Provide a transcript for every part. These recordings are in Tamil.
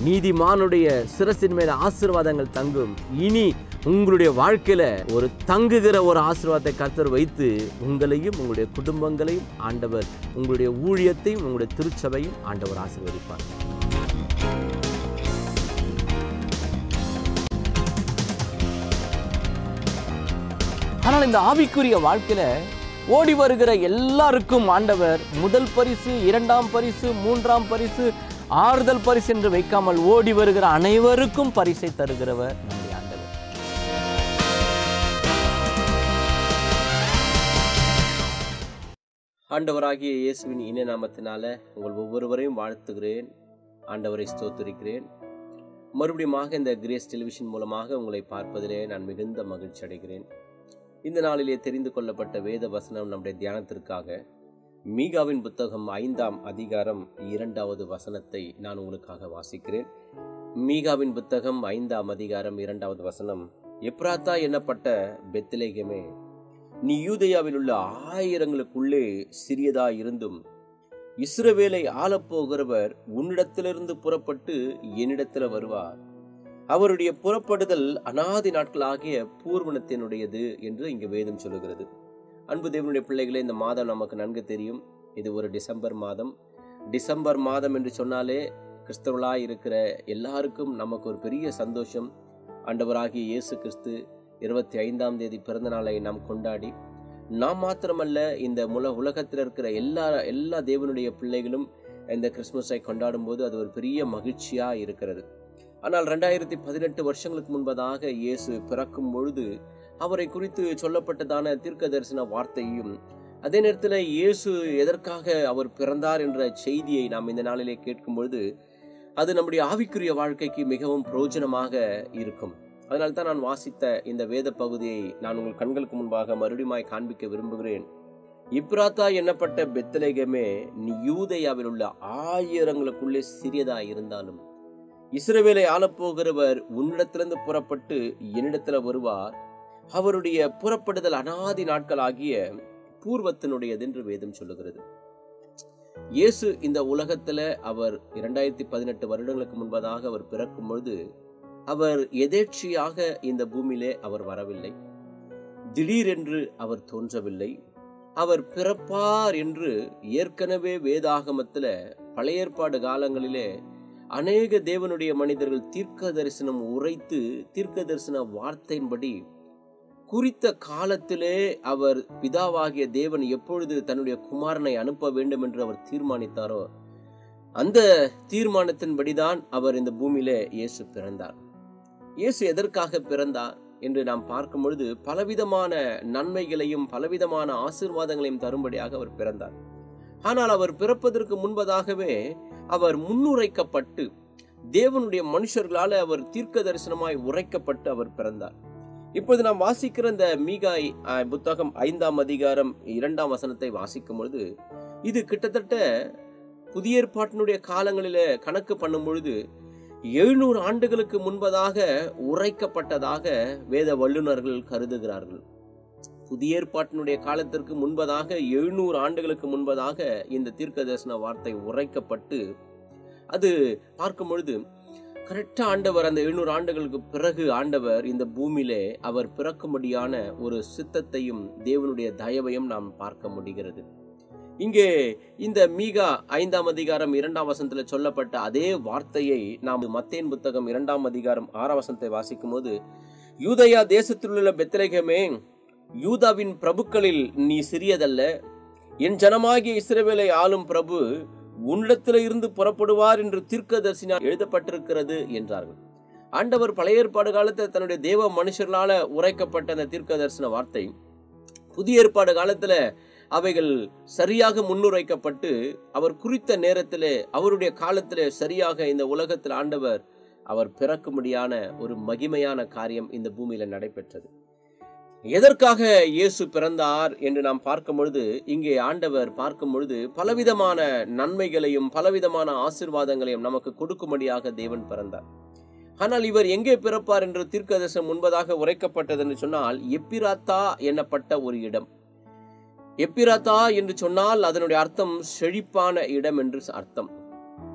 நீதிமானுடைய சிரசின் மேல ஆசீர்வாதங்கள் தங்கும் இனி உங்களுடைய வாழ்க்கையில ஒரு தங்குகிற ஒரு ஆசீர்வாதத்தை கர்த்தர் வைத்து உங்களையும் உங்களுடைய குடும்பங்களையும் ஆண்டவர் உங்களுடைய ஊழியத்தையும் உங்களுடைய திருச்சபையும் ஆண்டவர் ஆசீர்வதிப்பார் ஆனால் இந்த ஆவிக்குரிய வாழ்க்கையில ஓடி வருகிற எல்லாருக்கும் ஆண்டவர் முதல் பரிசு இரண்டாம் பரிசு மூன்றாம் பரிசு ஆறுதல் பரிசு என்று வைக்காமல் ஓடி வருகிற அனைவருக்கும் பரிசை தருகிறவர் நம்முடைய ஆண்டவர் ஆண்டவராகிய இயேசுவின் இன நாமத்தினால உங்கள் ஒவ்வொருவரையும் வாழ்த்துகிறேன் ஆண்டவரை ஸ்தோத்திரிக்கிறேன் மறுபடியுமாக இந்த கிரேஸ் டெலிவிஷன் மூலமாக உங்களை பார்ப்பதிலே நான் மிகுந்த மகிழ்ச்சி அடைகிறேன் இந்த நாளிலே தெரிந்து கொள்ளப்பட்ட வேத வசனம் நம்முடைய தியானத்திற்காக மீகாவின் புத்தகம் ஐந்தாம் அதிகாரம் இரண்டாவது வசனத்தை நான் உங்களுக்காக வாசிக்கிறேன் மீகாவின் புத்தகம் ஐந்தாம் அதிகாரம் இரண்டாவது வசனம் எப்ராத்தா என்னப்பட்ட பெத்திலேகமே நீ யூதேயாவில் உள்ள ஆயிரங்களுக்குள்ளே சிறியதா இருந்தும் இஸ்ரவேலை ஆளப்போகிறவர் உன்னிடத்திலிருந்து புறப்பட்டு என்னிடத்தில் வருவார் அவருடைய புறப்படுதல் அனாதி நாட்களாகிய பூர்வனத்தினுடையது என்று இங்கு வேதம் சொல்லுகிறது அன்பு தேவனுடைய பிள்ளைகளே இந்த மாதம் நமக்கு நன்கு தெரியும் இது ஒரு டிசம்பர் மாதம் டிசம்பர் மாதம் என்று சொன்னாலே கிறிஸ்தவர்களாய் இருக்கிற எல்லாருக்கும் நமக்கு ஒரு பெரிய சந்தோஷம் ஆண்டவராகிய இயேசு கிறிஸ்து இருபத்தி ஐந்தாம் தேதி பிறந்த நாளை நாம் கொண்டாடி நாம் மாத்திரமல்ல இந்த முல உலகத்தில் இருக்கிற எல்லா எல்லா தேவனுடைய பிள்ளைகளும் இந்த கிறிஸ்மஸை கொண்டாடும் போது அது ஒரு பெரிய மகிழ்ச்சியா இருக்கிறது ஆனால் ரெண்டாயிரத்தி பதினெட்டு வருஷங்களுக்கு முன்பதாக இயேசு பிறக்கும் பொழுது அவரை குறித்து சொல்லப்பட்டதான தீர்க்க தரிசன வார்த்தையும் அதே நேரத்தில் இயேசு எதற்காக அவர் பிறந்தார் என்ற செய்தியை நாம் இந்த நாளிலே கேட்கும் பொழுது அது நம்முடைய ஆவிக்குரிய வாழ்க்கைக்கு மிகவும் பிரயோஜனமாக இருக்கும் அதனால தான் நான் வாசித்த இந்த வேத பகுதியை நான் உங்கள் கண்களுக்கு முன்பாக மறுபடியுமாய் காண்பிக்க விரும்புகிறேன் இப்ராத்தா என்னப்பட்ட பெத்தலேகமே நீ யூதேயாவில் உள்ள ஆயிரங்களுக்குள்ளே சிறியதா இருந்தாலும் இஸ்ரவேலை ஆளப்போகிறவர் உன்னிடத்திலிருந்து புறப்பட்டு என்னிடத்துல வருவார் அவருடைய புறப்படுதல் அனாதி நாட்கள் ஆகிய பூர்வத்தினுடையது என்று வேதம் சொல்லுகிறது இயேசு இந்த உலகத்துல அவர் இரண்டாயிரத்தி பதினெட்டு வருடங்களுக்கு முன்பதாக அவர் பிறக்கும் பொழுது அவர் எதேட்சியாக இந்த பூமியிலே அவர் வரவில்லை திடீரென்று அவர் தோன்றவில்லை அவர் பிறப்பார் என்று ஏற்கனவே வேதாகமத்துல பழைய ஏற்பாடு காலங்களிலே அநேக தேவனுடைய மனிதர்கள் தீர்க்க தரிசனம் உரைத்து தீர்க்க தரிசன வார்த்தையின்படி குறித்த காலத்திலே அவர் பிதாவாகிய தேவன் எப்பொழுது தன்னுடைய குமாரனை அனுப்ப வேண்டும் என்று அவர் தீர்மானித்தாரோ அந்த தீர்மானத்தின்படிதான் அவர் இந்த பூமியிலே இயேசு பிறந்தார் இயேசு எதற்காக பிறந்தார் என்று நாம் பார்க்கும் பொழுது பலவிதமான நன்மைகளையும் பலவிதமான ஆசீர்வாதங்களையும் தரும்படியாக அவர் பிறந்தார் ஆனால் அவர் பிறப்பதற்கு முன்பதாகவே அவர் முன்னுரைக்கப்பட்டு தேவனுடைய மனுஷர்களால் அவர் தீர்க்க தரிசனமாய் உரைக்கப்பட்டு அவர் பிறந்தார் இப்போது நாம் வாசிக்கிற இந்த மீகாய் அஹ், புத்தகம் ஐந்தாம் அதிகாரம் இரண்டாம் வசனத்தை வாசிக்கும் பொழுது இது கிட்டத்தட்ட புதிய ஏற்பாட்டினுடைய காலங்களில கணக்கு பண்ணும் பொழுது எழுநூறு ஆண்டுகளுக்கு முன்பதாக உரைக்கப்பட்டதாக வேத வல்லுநர்கள் கருதுகிறார்கள் புதிய ஏற்பாட்டினுடைய காலத்திற்கு முன்பதாக எழுநூறு ஆண்டுகளுக்கு முன்பதாக இந்த தீர்க்க தரிசன வார்த்தை உரைக்கப்பட்டு அது பார்க்கும் பொழுது கரெக்டா ஆண்டவர் அந்த எழுநூறு ஆண்டுகளுக்கு பிறகு ஆண்டவர் இந்த பூமியிலே அவர் பிறக்கும்படியான ஒரு சித்தத்தையும் தேவனுடைய தயவையும் நாம் பார்க்க முடிகிறது இங்கே இந்த மீகா ஐந்தாம் அதிகாரம் இரண்டாம் வசனத்துல சொல்லப்பட்ட அதே வார்த்தையை நாம் மத்தேன் புத்தகம் இரண்டாம் அதிகாரம் ஆறாம் வசனத்தை வாசிக்கும் போது யூதயா தேசத்தில் உள்ள பெத்லகமே யூதாவின் பிரபுக்களில் நீ சிறியதல்ல என் ஜனமாகிய இஸ்ரவேலை ஆளும் பிரபு உன்னிடத்தில் இருந்து புறப்படுவார் என்று தீர்க்கதரிசினால் எழுதப்பட்டிருக்கிறது என்றார்கள் ஆண்டவர் பழைய ஏற்பாடு காலத்தில் தன்னுடைய தேவ மனுஷர்களால உரைக்கப்பட்ட அந்த தீர்க்க தரிசன வார்த்தை புதிய ஏற்பாடு காலத்துல அவைகள் சரியாக முன்னுரைக்கப்பட்டு அவர் குறித்த நேரத்திலே அவருடைய காலத்திலே சரியாக இந்த உலகத்தில் ஆண்டவர் அவர் பிறக்கும்படியான ஒரு மகிமையான காரியம் இந்த பூமியில நடைபெற்றது எதற்காக இயேசு பிறந்தார் என்று நாம் பார்க்கும் பொழுது இங்கே ஆண்டவர் பார்க்கும் பொழுது பலவிதமான நன்மைகளையும் பலவிதமான ஆசீர்வாதங்களையும் நமக்கு கொடுக்கும்படியாக தேவன் பிறந்தார் ஆனால் இவர் எங்கே பிறப்பார் என்று தீர்க்கதரிசனம் முன்பதாக உரைக்கப்பட்டது என்று சொன்னால் எப்பிராத்தா எனப்பட்ட ஒரு இடம் எப்பிராத்தா என்று சொன்னால் அதனுடைய அர்த்தம் செழிப்பான இடம் என்று அர்த்தம்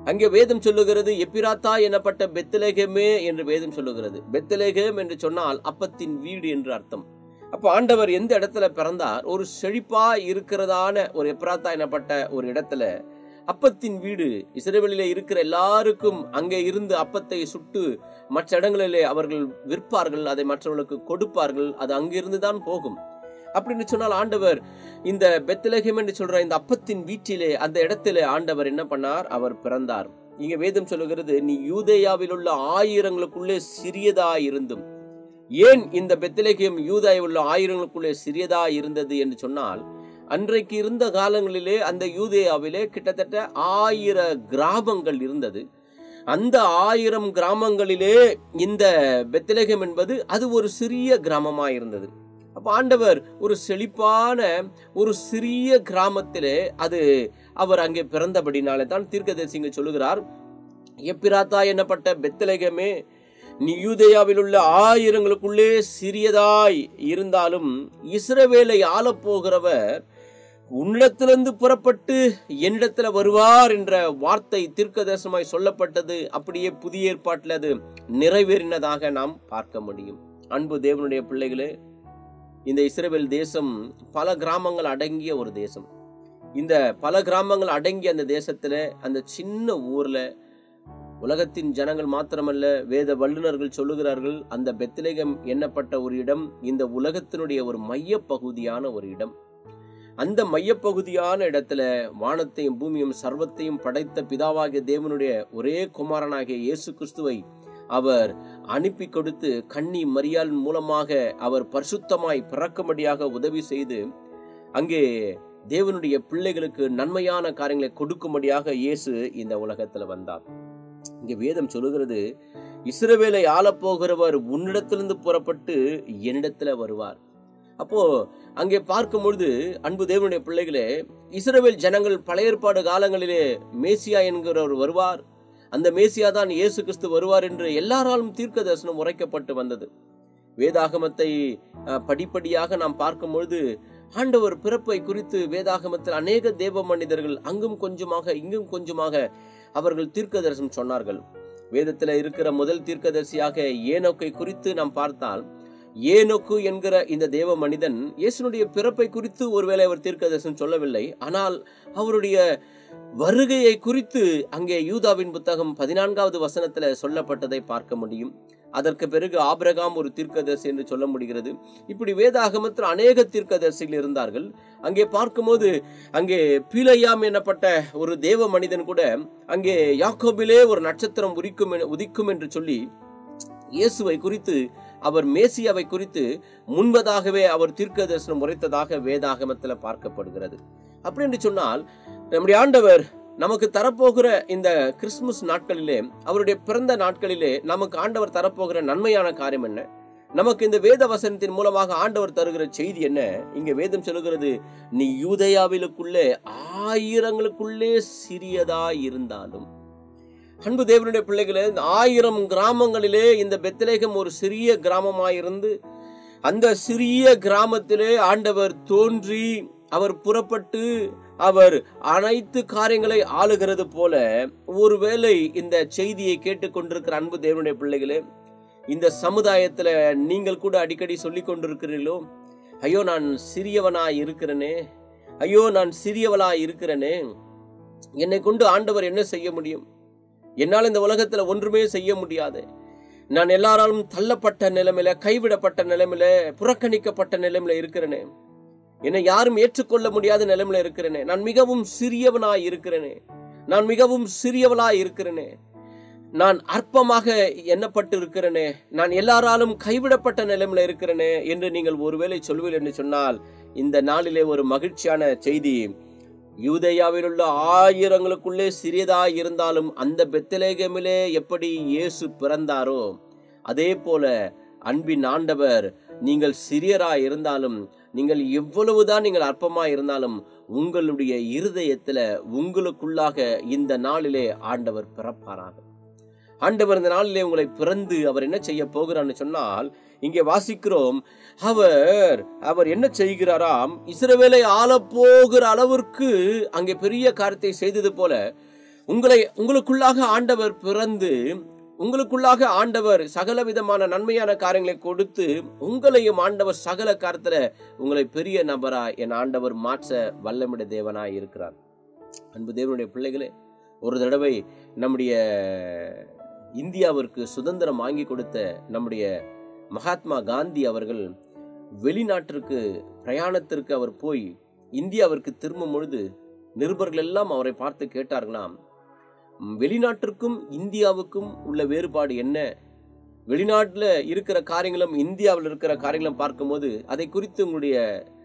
அங்கே வேதம் சொல்லுகிறது எப்பிராத்தா எனப்பட்ட பெத்தலேகமே என்று வேதம் சொல்லுகிறது பெத்தலேகம் என்று சொன்னால் அப்பத்தின் வீடு என்று அர்த்தம் அப்போ ஆண்டவர் எந்த இடத்துல பிறந்தார் ஒரு செழிப்பா இருக்கிறதான ஒரு எப்ராத்தா எனப்பட்ட ஒரு இடத்துல அப்பத்தின் வீடு இஸ்ரேலிலே இருக்கிற எல்லாருக்கும் அங்கே இருந்து அப்பத்தை சுட்டு மற்ற இடங்களிலே அவர்கள் விற்பார்கள் அதை மற்றவர்களுக்கு கொடுப்பார்கள் அது அங்கிருந்து தான் போகும் அப்படின்னு சொன்னால் ஆண்டவர் இந்த பெத்தலகம் என்று சொல்ற இந்த அப்பத்தின் வீட்டிலே அந்த இடத்திலே ஆண்டவர் என்ன பண்ணார் அவர் பிறந்தார் இங்க வேதம் சொல்லுகிறது நீ யூதேயாவில் உள்ள ஆயிரங்களுக்குள்ளே சிறியதா இருந்தும் ஏன் இந்த பெத்தலகம் யூதாயில் உள்ள ஆயிரங்களுக்குள்ளே சிறியதா இருந்தது என்று சொன்னால் அன்றைக்கு இருந்த காலங்களிலே அந்த யூதேயாவிலே கிட்டத்தட்ட ஆயிர கிராமங்கள் இருந்தது அந்த ஆயிரம் கிராமங்களிலே இந்த பெத்தலகம் என்பது அது ஒரு சிறிய கிராமமா இருந்தது அப்ப ஆண்டவர் ஒரு செழிப்பான ஒரு சிறிய கிராமத்திலே அது அவர் அங்கே பிறந்தபடினாலே தான் தீர்க்கதரிசிங்க சொல்லுகிறார் எப்பிராத்தா என்னப்பட்ட பெத்தலகமே நீ யூதேயாவில் உள்ள ஆயிரங்களுக்குள்ளே சிறியதாய் இருந்தாலும் இஸ்ரவேலை ஆளப்போகிறவர் உன்னிடத்திலிருந்து புறப்பட்டு என்னிடத்துல வருவார் என்ற வார்த்தை தீர்க்கதரிசனமாய் சொல்லப்பட்டது அப்படியே புதிய ஏற்பாட்டில் அது நிறைவேறினதாக நாம் பார்க்க முடியும் அன்பு தேவனுடைய பிள்ளைகளே இந்த இஸ்ரேல் தேசம் பல கிராமங்கள் அடங்கிய ஒரு தேசம் இந்த பல கிராமங்கள் அடங்கிய அந்த தேசத்துல அந்த சின்ன ஊர்ல உலகத்தின் ஜனங்கள் மாத்திரமல்ல வேத வல்லுநர்கள் சொல்லுகிறார்கள் அந்த பெத்திலேகம் எண்ணப்பட்ட ஒரு இடம் இந்த உலகத்தினுடைய ஒரு மைய பகுதியான ஒரு இடம் அந்த மையப்பகுதியான இடத்துல வானத்தையும் பூமியும் சர்வத்தையும் படைத்த பிதாவாகிய தேவனுடைய ஒரே குமாரனாகிய இயேசு கிறிஸ்துவை அவர் அனுப்பி கொடுத்து கன்னி மரியாள் மூலமாக அவர் பரிசுத்தமாய் பிறக்கும்படியாக உதவி செய்து அங்கே தேவனுடைய பிள்ளைகளுக்கு நன்மையான காரியங்களை கொடுக்கும்படியாக இயேசு இந்த உலகத்துல வந்தார் இங்க வேதம் சொல்லுகிறது இஸ்ரவேலை ஆளப்போகிறவர் உன்னிடத்திலிருந்து புறப்பட்டு என்னிடத்துல வருவார் அப்போ அங்கே பார்க்கும் பொழுது அன்பு தேவனுடைய பிள்ளைகளே இஸ்ரவேல் ஜனங்கள் பழைய ஏற்பாடு காலங்களிலே மேசியா என்கிறவர் வருவார் அந்த மேசியா தான் இயேசு கிறிஸ்து வருவார் என்று எல்லாராலும் தீர்க்க தரிசனம் உரைக்கப்பட்டு வந்தது வேதாகமத்தை படிப்படியாக நாம் பார்க்கும் பொழுது ஆண்டவர் பிறப்பை குறித்து வேதாகமத்தில் அநேக தேவ மனிதர்கள் அங்கும் கொஞ்சமாக இங்கும் கொஞ்சமாக அவர்கள் தீர்க்க தரிசனம் சொன்னார்கள் வேதத்தில் இருக்கிற முதல் தீர்க்கதரிசியாக ஏனோக்கை குறித்து நாம் பார்த்தால் ஏனோக்கு என்கிற இந்த தேவ மனிதன் இயேசுனுடைய பிறப்பை குறித்து ஒருவேளை அவர் தீர்க்கதரிசனம் சொல்லவில்லை ஆனால் அவருடைய வருகையை குறித்து அங்கே யூதாவின் புத்தகம் பதினான்காவது வசனத்துல சொல்லப்பட்டதை பார்க்க முடியும் அதற்கு பிறகு ஆபிரகாம் ஒரு தீர்க்கதரிசி என்று சொல்ல முடிகிறது இப்படி வேதாகமத்தில் அநேக தீர்க்கதரிசிகள் இருந்தார்கள் அங்கே பார்க்கும்போது அங்கே பீலையாம் எனப்பட்ட ஒரு தேவ மனிதன் கூட அங்கே யாக்கோபிலே ஒரு நட்சத்திரம் உரிக்கும் உதிக்கும் என்று சொல்லி இயேசுவை குறித்து அவர் மேசியாவை குறித்து முன்பதாகவே அவர் தீர்க்க தரிசனம் உரைத்ததாக வேதாகமத்தில் பார்க்கப்படுகிறது அப்படி என்று சொன்னால் நம்முடைய ஆண்டவர் நமக்கு தரப்போகிற இந்த கிறிஸ்துமஸ் நாட்களிலே அவருடைய பிறந்த நாட்களிலே நமக்கு ஆண்டவர் தரப்போகிற நன்மையான காரியம் என்ன நமக்கு இந்த வேத வசனத்தின் மூலமாக ஆண்டவர் தருகிற செய்தி என்ன இங்க வேதம் சொல்லுகிறது நீ யூதயாவிலுக்குள்ளே ஆயிரங்களுக்குள்ளே சிறியதா இருந்தாலும் அன்பு தேவனுடைய பிள்ளைகளே இந்த ஆயிரம் கிராமங்களிலே இந்த பெத்தலேகம் ஒரு சிறிய கிராமமாயிருந்து அந்த சிறிய கிராமத்திலே ஆண்டவர் தோன்றி அவர் புறப்பட்டு அவர் அனைத்து காரியங்களை ஆளுகிறது போல ஒருவேளை இந்த செய்தியை கேட்டுக்கொண்டிருக்கிற அன்பு தேவனுடைய பிள்ளைகளே இந்த சமுதாயத்துல நீங்கள் கூட அடிக்கடி சொல்லி கொண்டிருக்கிறீர்களோ ஐயோ நான் சிறியவனா இருக்கிறேனே ஐயோ நான் சிறியவளா இருக்கிறேனே என்னை கொண்டு ஆண்டவர் என்ன செய்ய முடியும் என்னால் இந்த உலகத்துல ஒன்றுமே செய்ய முடியாது நான் எல்லாராலும் தள்ளப்பட்ட நிலைமையில கைவிடப்பட்ட நிலைமையில புறக்கணிக்கப்பட்ட நிலைமையில இருக்கிறேனே என்னை யாரும் ஏற்றுக்கொள்ள முடியாத நிலைமையில இருக்கிறேனே நான் மிகவும் சிறியவனாய் இருக்கிறேனே நான் மிகவும் சிறியவளாய் இருக்கிறேனே நான் அற்பமாக எண்ணப்பட்டு இருக்கிறேனே நான் எல்லாராலும் கைவிடப்பட்ட நிலைமையில இருக்கிறேனே என்று நீங்கள் ஒருவேளை சொல்வீர்கள் என்று சொன்னால் இந்த நாளிலே ஒரு மகிழ்ச்சியான செய்தி யூதேயாவில் உள்ள ஆயிரங்களுக்குள்ளே சிறியதாய் இருந்தாலும் அந்த பெத்தலேகமிலே எப்படி இயேசு பிறந்தாரோ அதே போல அன்பின் ஆண்டவர் நீங்கள் சிறியராய் இருந்தாலும் நீங்கள் எவ்வளவுதான் நீங்கள் அற்பமாய் இருந்தாலும் உங்களுடைய இருதயத்துல உங்களுக்குள்ளாக இந்த நாளிலே ஆண்டவர் பிறப்பாராக ஆண்டவர் இந்த நாளிலே உங்களை பிறந்து அவர் என்ன செய்ய போகிறான்னு சொன்னால் இங்கே வாசிக்கிறோம் அவர் அவர் என்ன செய்கிறாராம் இஸ்ரவேலை ஆளப்போகிற அளவிற்கு அங்கே பெரிய காரியத்தை செய்தது போல உங்களை உங்களுக்குள்ளாக ஆண்டவர் பிறந்து உங்களுக்குள்ளாக ஆண்டவர் சகல விதமான நன்மையான காரியங்களை கொடுத்து உங்களையும் ஆண்டவர் சகல காரத்துல உங்களை பெரிய நபரா என் ஆண்டவர் மாற்ற வல்லமிட தேவனாய் இருக்கிறார் அன்பு தேவனுடைய பிள்ளைகளே ஒரு தடவை நம்முடைய இந்தியாவிற்கு சுதந்திரம் வாங்கி கொடுத்த நம்முடைய மகாத்மா காந்தி அவர்கள் வெளிநாட்டிற்கு பிரயாணத்திற்கு அவர் போய் இந்தியாவிற்கு திரும்பும் பொழுது நிருபர்கள் எல்லாம் அவரை பார்த்து கேட்டார்களாம் வெளிநாட்டிற்கும் இந்தியாவுக்கும் உள்ள வேறுபாடு என்ன வெளிநாட்டில் இருக்கிற காரியங்களும் இந்தியாவில் இருக்கிற காரியங்களும் பார்க்கும்போது அதை குறித்து உங்களுடைய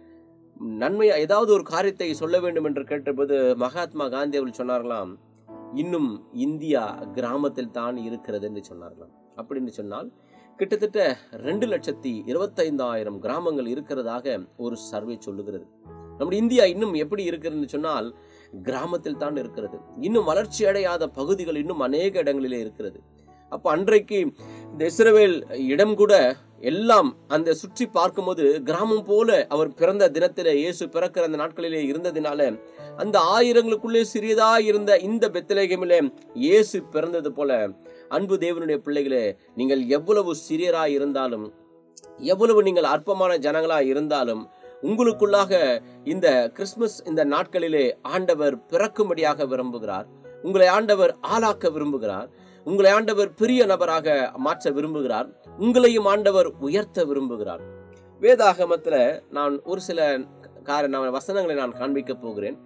நன்மை ஏதாவது ஒரு காரியத்தை சொல்ல வேண்டும் என்று கேட்டபோது மகாத்மா காந்தி அவர்கள் சொன்னார்களாம் இன்னும் இந்தியா கிராமத்தில் தான் இருக்கிறது என்று சொன்னார்களாம் அப்படின்னு சொன்னால் கிட்டத்தட்ட ரெண்டு லட்சத்தி இருபத்தைந்தாயிரம் கிராமங்கள் இருக்கிறதாக ஒரு சர்வே சொல்லுகிறது நம்முடைய இந்தியா இன்னும் எப்படி இருக்கிறதுன்னு சொன்னால் கிராமத்தில் தான் இருக்கிறது இன்னும் வளர்ச்சி அடையாத பகுதிகள் இன்னும் அநேக இடங்களிலே இருக்கிறது அப்போ அன்றைக்கு இந்த இஸ்ரவேல் இடம் கூட எல்லாம் அந்த சுற்றி பார்க்கும்போது கிராமம் போல அவர் பிறந்த தினத்திலே இயேசு பிறக்கிற அந்த நாட்களிலே இருந்ததினால அந்த ஆயிரங்களுக்குள்ளே சிறியதா இருந்த இந்த பெத்தலேகமிலே இயேசு பிறந்தது போல அன்பு தேவனுடைய பிள்ளைகளே நீங்கள் எவ்வளவு சிறியராய் இருந்தாலும் எவ்வளவு நீங்கள் அற்பமான ஜனங்களாய் இருந்தாலும் உங்களுக்குள்ளாக இந்த கிறிஸ்துமஸ் இந்த நாட்களிலே ஆண்டவர் பிறக்கும்படியாக விரும்புகிறார் உங்களை ஆண்டவர் ஆளாக்க விரும்புகிறார் உங்களை ஆண்டவர் பெரிய நபராக மாற்ற விரும்புகிறார் உங்களையும் ஆண்டவர் உயர்த்த விரும்புகிறார் வேதாகமத்துல நான் ஒரு சில கார வசனங்களை நான் காண்பிக்க போகிறேன்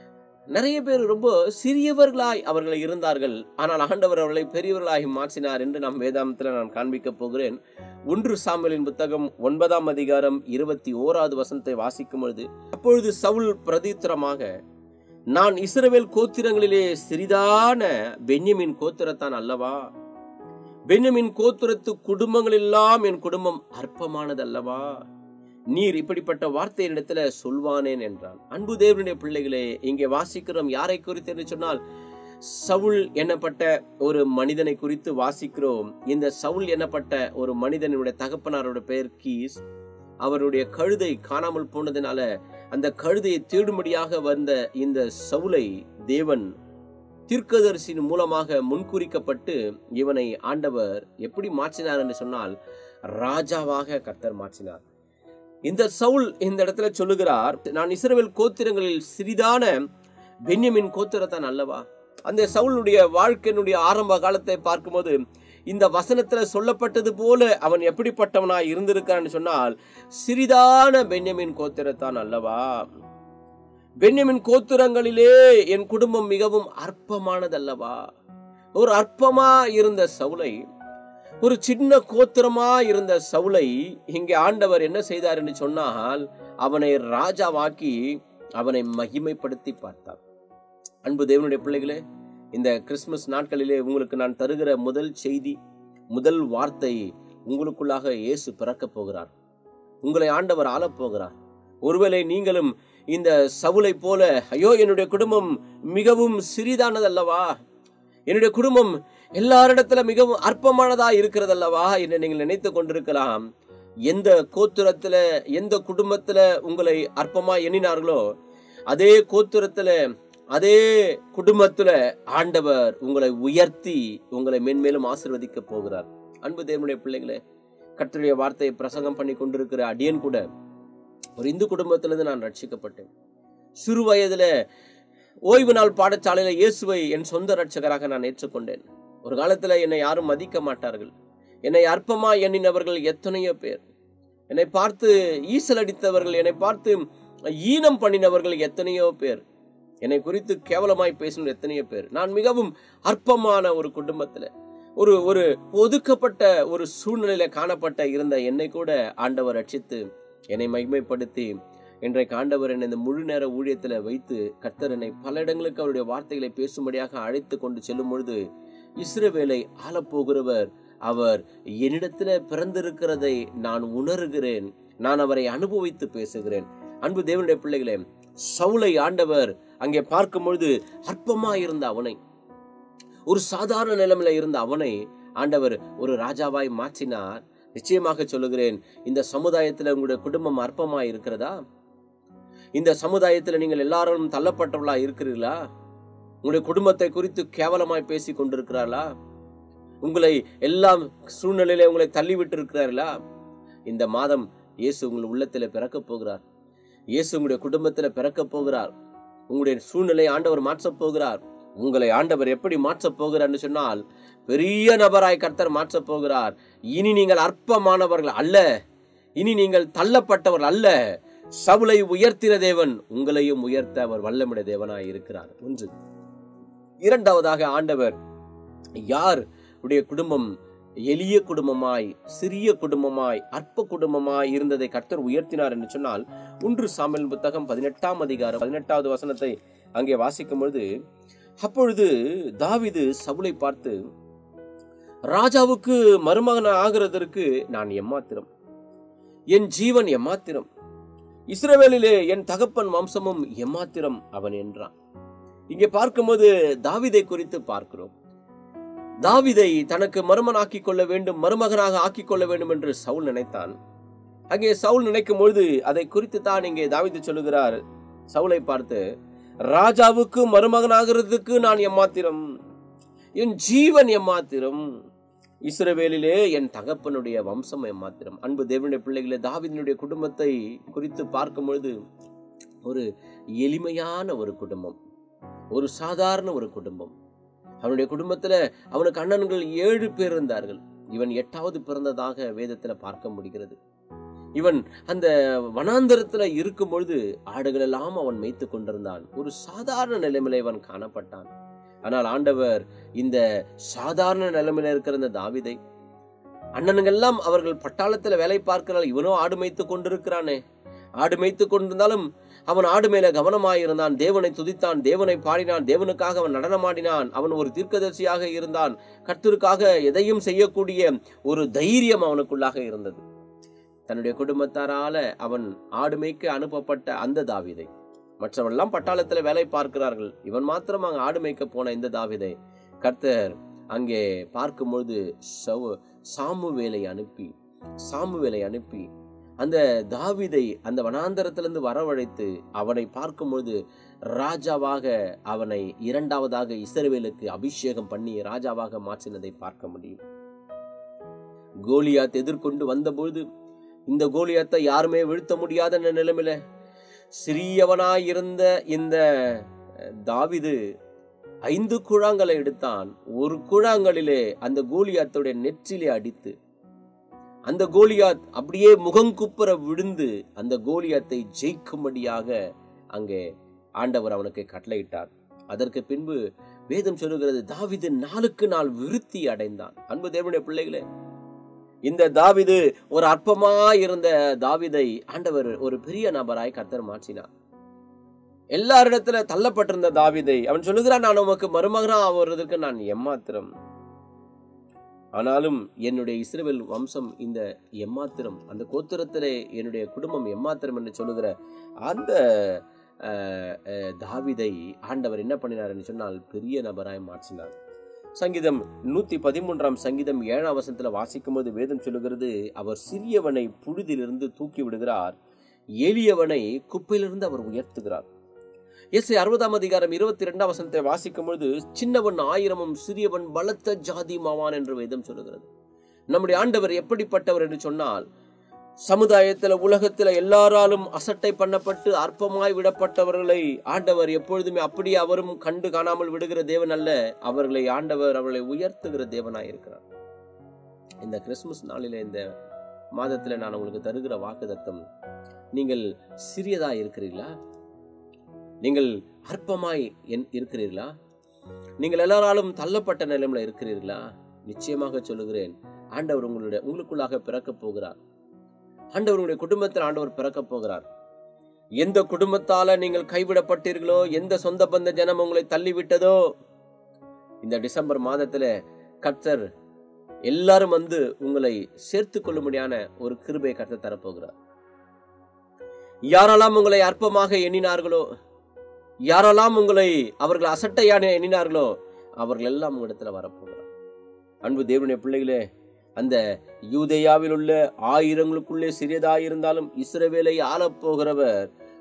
நிறைய பேர் ரொம்ப சிறியவர்களாய் அவர்கள் இருந்தார்கள் ஆனால் ஆண்டவர் அவர்களை பெரியவர்களாய் மாற்றினார் என்று நாம் வேதாந்தத்தில் நான் காண்பிக்க போகிறேன் ஒன்று சாம்பலின் புத்தகம் ஒன்பதாம் அதிகாரம் இருபத்தி ஓராவது வசனத்தை வாசிக்கும் பொழுது அப்பொழுது சவுல் பிரதித்திரமாக நான் இஸ்ரவேல் கோத்திரங்களிலே சிறிதான பென்யமின் கோத்திரத்தான் அல்லவா பென்யமின் கோத்திரத்து குடும்பங்கள் எல்லாம் என் குடும்பம் அற்பமானது அல்லவா நீர் இப்படிப்பட்ட வார்த்தையினிடத்துல சொல்வானேன் என்றான் அன்பு தேவனுடைய பிள்ளைகளே இங்கே வாசிக்கிறோம் யாரை குறித்து என்று சொன்னால் சவுல் எனப்பட்ட ஒரு மனிதனை குறித்து வாசிக்கிறோம் இந்த சவுல் எனப்பட்ட ஒரு மனிதனுடைய தகப்பனாரோட பெயர் கீஸ் அவருடைய கழுதை காணாமல் போனதுனால அந்த கழுதையை தேடும்படியாக வந்த இந்த சவுலை தேவன் தீர்க்கதரிசின் மூலமாக முன்குறிக்கப்பட்டு இவனை ஆண்டவர் எப்படி மாற்றினார் என்று சொன்னால் ராஜாவாக கர்த்தர் மாற்றினார் இந்த சவுல் இந்த இடத்துல சொல்லுகிறார் நான் இஸ்ரவேல் கோத்திரங்களில் சிறிதான பென்யமின் கோத்திரத்தான் அல்லவா அந்த சவுளுடைய வாழ்க்கையினுடைய ஆரம்ப காலத்தை பார்க்கும்போது இந்த வசனத்துல சொல்லப்பட்டது போல அவன் எப்படிப்பட்டவனா இருந்திருக்கான்னு சொன்னால் சிறிதான பென்யமின் கோத்திரத்தான் அல்லவா பென்யமின் கோத்திரங்களிலே என் குடும்பம் மிகவும் அற்பமானதல்லவா ஒரு அற்பமா இருந்த சவுலை ஒரு சின்ன கோத்திரமா இருந்த சவுலை இங்கே ஆண்டவர் என்ன செய்தார் என்று சொன்னால் அவனை ராஜாவாக்கி அவனை மகிமைப்படுத்தி பார்த்தார் அன்பு தேவனுடைய பிள்ளைகளே இந்த கிறிஸ்துமஸ் நாட்களிலே உங்களுக்கு நான் தருகிற முதல் செய்தி முதல் வார்த்தை உங்களுக்குள்ளாக இயேசு பிறக்கப் போகிறார் உங்களை ஆண்டவர் ஆளப் போகிறார் ஒருவேளை நீங்களும் இந்த சவுளை போல ஐயோ என்னுடைய குடும்பம் மிகவும் சிறிதானதல்லவா என்னுடைய குடும்பம் எல்லாரிடத்துல மிகவும் அற்பமானதா இருக்கிறதல்லவா என்று நீங்கள் நினைத்து கொண்டிருக்கலாம் எந்த கோத்திரத்துல எந்த குடும்பத்துல உங்களை அற்பமா எண்ணினார்களோ அதே கோத்திரத்துல அதே குடும்பத்துல ஆண்டவர் உங்களை உயர்த்தி உங்களை மென்மேலும் ஆசிர்வதிக்க போகிறார் அன்பு தேவனுடைய பிள்ளைகளே கர்த்தருடைய வார்த்தையை பிரசங்கம் பண்ணி கொண்டிருக்கிற அடியன் கூட ஒரு இந்து குடும்பத்திலிருந்து நான் ரட்சிக்கப்பட்டேன் சிறு வயதுல ஓய்வு நாள் பாடசாலையில இயேசுவை என் சொந்த ரட்சகராக நான் ஏற்றுக்கொண்டேன் ஒரு காலத்துல என்னை யாரும் மதிக்க மாட்டார்கள் என்னை அற்பமா எண்ணினவர்கள் எத்தனையோ பேர் என்னை பார்த்து ஈசல் அடித்தவர்கள் என்னை பார்த்து ஈனம் பண்ணினவர்கள் எத்தனையோ பேர் என்னை குறித்து கேவலமாய் பேசின எத்தனையோ பேர் நான் மிகவும் அற்பமான ஒரு குடும்பத்துல ஒரு ஒரு ஒதுக்கப்பட்ட ஒரு சூழ்நிலையில காணப்பட்ட இருந்த என்னை கூட ஆண்டவர் ரட்சித்து என்னை மகிமைப்படுத்தி இன்றைக்கு ஆண்டவர் என்னை இந்த முழு நேர ஊழியத்துல வைத்து கர்த்தர் என்னை பல இடங்களுக்கு அவருடைய வார்த்தைகளை பேசும்படியாக அழைத்து கொண்டு செல்லும் பொழுது இஸ்ரவேலை ஆளப்போகிறவர் அவர் என்னிடத்துல பிறந்திருக்கிறதை நான் உணர்கிறேன் நான் அவரை அனுபவித்து பேசுகிறேன் அன்பு தேவனுடைய பிள்ளைகளே சவுளை ஆண்டவர் அங்கே பார்க்கும் பொழுது அற்பமா இருந்த அவனை ஒரு சாதாரண நிலைமையில இருந்த அவனை ஆண்டவர் ஒரு ராஜாவாய் மாற்றினார் நிச்சயமாக சொல்லுகிறேன் இந்த சமுதாயத்துல உங்களுடைய குடும்பம் அற்பமா இருக்கிறதா இந்த சமுதாயத்துல நீங்கள் எல்லாரும் தள்ளப்பட்டவர்களா இருக்கிறீர்களா உங்களுடைய குடும்பத்தை குறித்து கேவலமாய் பேசி கொண்டிருக்கிறார்களா உங்களை எல்லாம் சூழ்நிலையில உங்களை தள்ளிவிட்டு இருக்கிறார்களா இந்த மாதம் இயேசு உங்கள் உள்ளத்தில் பிறக்கப் போகிறார் இயேசு உங்களுடைய குடும்பத்தில் பிறக்கப் போகிறார் உங்களுடைய சூழ்நிலை ஆண்டவர் மாற்றப் போகிறார் உங்களை ஆண்டவர் எப்படி மாற்றப் போகிறார்னு சொன்னால் பெரிய நபராய் கர்த்தர் மாற்றப் போகிறார் இனி நீங்கள் அற்பமானவர்கள் அல்ல இனி நீங்கள் தள்ளப்பட்டவர்கள் அல்ல சவுளை உயர்த்தின தேவன் உங்களையும் உயர்த்த அவர் வல்லமிட தேவனாய் இருக்கிறார் ஒன்று இரண்டாவதாக ஆண்டவர் யார் உடைய குடும்பம் எளிய குடும்பமாய் சிறிய குடும்பமாய் அற்ப குடும்பமாய் இருந்ததை கர்த்தர் உயர்த்தினார் என்று சொன்னால் ஒன்று சாமியல் புத்தகம் பதினெட்டாம் அதிகாரம் பதினெட்டாவது வசனத்தை அங்கே வாசிக்கும் பொழுது அப்பொழுது தாவிது சவுலை பார்த்து ராஜாவுக்கு மருமகன் ஆகிறதற்கு நான் எம்மாத்திரம் என் ஜீவன் எம்மாத்திரம் இஸ்ரவேலிலே என் தகப்பன் வம்சமும் எம்மாத்திரம் அவன் என்றான் இங்கே பார்க்கும்போது தாவிதை குறித்து பார்க்கிறோம் தாவிதை தனக்கு மருமன் ஆக்கிக் கொள்ள வேண்டும் மருமகனாக ஆக்கிக் கொள்ள வேண்டும் என்று சவுல் நினைத்தான் அங்கே சவுல் நினைக்கும் பொழுது அதை குறித்து தான் இங்கே தாவிது சொல்லுகிறார் சவுலை பார்த்து ராஜாவுக்கு மருமகனாகிறதுக்கு நான் எம்மாத்திரம் என் ஜீவன் எம்மாத்திரம் இஸ்ரவேலிலே என் தகப்பனுடைய வம்சம் எம்மாத்திரம் அன்பு தேவனுடைய பிள்ளைகளே தாவிதனுடைய குடும்பத்தை குறித்து பார்க்கும் பொழுது ஒரு எளிமையான ஒரு குடும்பம் ஒரு சாதாரண ஒரு குடும்பம் அவனுடைய குடும்பத்துல அவனுக்கு அண்ணன்கள் ஏழு பேர் இருந்தார்கள் இவன் எட்டாவது பிறந்ததாக வேதத்துல பார்க்க முடிகிறது இவன் அந்த வனாந்தரத்துல இருக்கும் பொழுது ஆடுகள் எல்லாம் அவன் மேய்த்து கொண்டிருந்தான் ஒரு சாதாரண நிலைமையில இவன் காணப்பட்டான் ஆனால் ஆண்டவர் இந்த சாதாரண நிலைமையில இருக்கிற இந்த தாவிதை அண்ணனுங்கெல்லாம் அவர்கள் பட்டாளத்துல வேலை பார்க்கிறாள் இவனோ ஆடு மேய்த்து கொண்டிருக்கிறானே ஆடு மேய்த்து கொண்டிருந்தாலும் அவன் ஆடு மேல கவனமாயிருந்தான் தேவனை துதித்தான் தேவனை பாடினான் தேவனுக்காக அவன் நடனமாடினான் அவன் ஒரு தீர்க்கதரிசியாக இருந்தான் கர்த்தருக்காக எதையும் செய்யக்கூடிய ஒரு தைரியம் அவனுக்குள்ளாக இருந்தது தன்னுடைய குடும்பத்தாரால அவன் ஆடு மேய்க்க அனுப்பப்பட்ட அந்த தாவிதை மற்றவெல்லாம் பட்டாளத்துல வேலை பார்க்கிறார்கள் இவன் மாத்திரம் அங்க ஆடு மேய்க்க போன இந்த தாவிதை கர்த்தர் அங்கே பார்க்கும்பொழுது சவு சாமுவேலை அனுப்பி சாமுவேலை அனுப்பி அந்த தாவிதை அந்த வனாந்தரத்திலிருந்து வரவழைத்து அவனை பார்க்கும்பொழுது ராஜாவாக அவனை இரண்டாவதாக இஸ்ரவேலுக்கு அபிஷேகம் பண்ணி ராஜாவாக மாற்றினதை பார்க்க முடியும் கோலியாத் எதிர்கொண்டு வந்தபொழுது இந்த கோலியாத்தை யாருமே வீழ்த்த முடியாத நிலைமையில சிறியவனாய் இருந்த இந்த தாவிது ஐந்து குழாங்களை எடுத்தான் ஒரு குழாங்களிலே அந்த கோலியாத்துடைய நெற்றிலே அடித்து அந்த கோலியாத் அப்படியே முகங்குப்புற விழுந்து அந்த கோலியாத்தை ஜெயிக்கும்படியாக அங்கே ஆண்டவர் அவனுக்கு கட்டளையிட்டார் அதற்கு பின்பு வேதம் சொல்லுகிறது தாவிது நாளுக்கு நாள் விருத்தி அடைந்தான் அன்பு தேவனுடைய பிள்ளைகளே இந்த தாவிது ஒரு அற்பமா இருந்த தாவிதை ஆண்டவர் ஒரு பெரிய நபராய் கர்த்தர் மாற்றினார் எல்லாரிடத்துல தள்ளப்பட்டிருந்த தாவிதை அவன் சொல்லுகிறான் நான் உமக்கு மருமகனா ஆவதற்கு நான் எம்மாத்திரம் ஆனாலும் என்னுடைய இஸ்ரேல் வம்சம் இந்த எம்மாத்திரம் அந்த கோத்திரத்திலே என்னுடைய குடும்பம் எம்மாத்திரம் என்று சொல்லுகிற அந்த தாவிதை ஆண்டவர் என்ன பண்ணினார் என்று சொன்னால் பெரிய நபராய் மாற்றினார் சங்கீதம் நூத்தி பதிமூன்றாம் சங்கீதம் ஏழாம் வசனத்துல வாசிக்கும் போது வேதம் சொல்லுகிறது அவர் சிறியவனை புழுதிலிருந்து தூக்கி விடுகிறார் எளியவனை குப்பையிலிருந்து அவர் உயர்த்துகிறார் இயேசு அறுபதாம் அதிகாரம் இருபத்தி இரண்டாம் வசனத்தை வாசிக்கும் பொழுது சின்னவன் ஆயிரமும் சிறியவன் பலத்த ஜாதி மாவான் என்று வேதம் சொல்லுகிறது நம்முடைய ஆண்டவர் எப்படிப்பட்டவர் என்று சொன்னால் சமுதாயத்துல உலகத்துல எல்லாராலும் அசட்டை பண்ணப்பட்டு அற்பமாய் விடப்பட்டவர்களை ஆண்டவர் எப்பொழுதுமே அப்படியே அவரும் கண்டு காணாமல் விடுகிற தேவன் அல்ல அவர்களை ஆண்டவர் அவர்களை உயர்த்துகிற தேவனாய் இருக்கிறார் இந்த கிறிஸ்துமஸ் நாளில இந்த மாதத்துல நான் உங்களுக்கு தருகிற வாக்குதத்தம் நீங்கள் சிறியதா இருக்கிறீர்களா நீங்கள் அற்பமாய் இருக்கிறீர்களா நீங்கள் எல்லாராலும் தள்ளப்பட்ட நிலைமையில இருக்கிறீர்களா நிச்சயமாக சொல்லுகிறேன் ஆண்டவர் உங்களுடைய உங்களுக்குள்ளாக பிறக்கப் போகிறார் ஆண்டவருடைய குடும்பத்தில் ஆண்டவர் பிறக்கப் போகிறார் எந்த குடும்பத்தால நீங்கள் கைவிடப்பட்டீர்களோ எந்த சொந்த பந்த ஜனம் உங்களை தள்ளிவிட்டதோ இந்த டிசம்பர் மாதத்துல கர்த்தர் எல்லாரும் வந்து உங்களை சேர்த்து கொள்ளும்படியான ஒரு கிருபை கர்த்தர் தரப்போகிறார் யாரெல்லாம் உங்களை அற்பமாக எண்ணினார்களோ யாரெல்லாம் உங்களை அவர்கள் அசட்டையான எண்ணினார்களோ அவர்கள் எல்லாம் உங்களிடத்துல வரப்போகிறார் அன்பு தேவனுடைய பிள்ளைகளே அந்த யூதேயாவில் உள்ள ஆயிரங்களுக்குள்ளே சிறியதாயிருந்தாலும் இஸ்ரவேலை ஆளப்போகிறவர்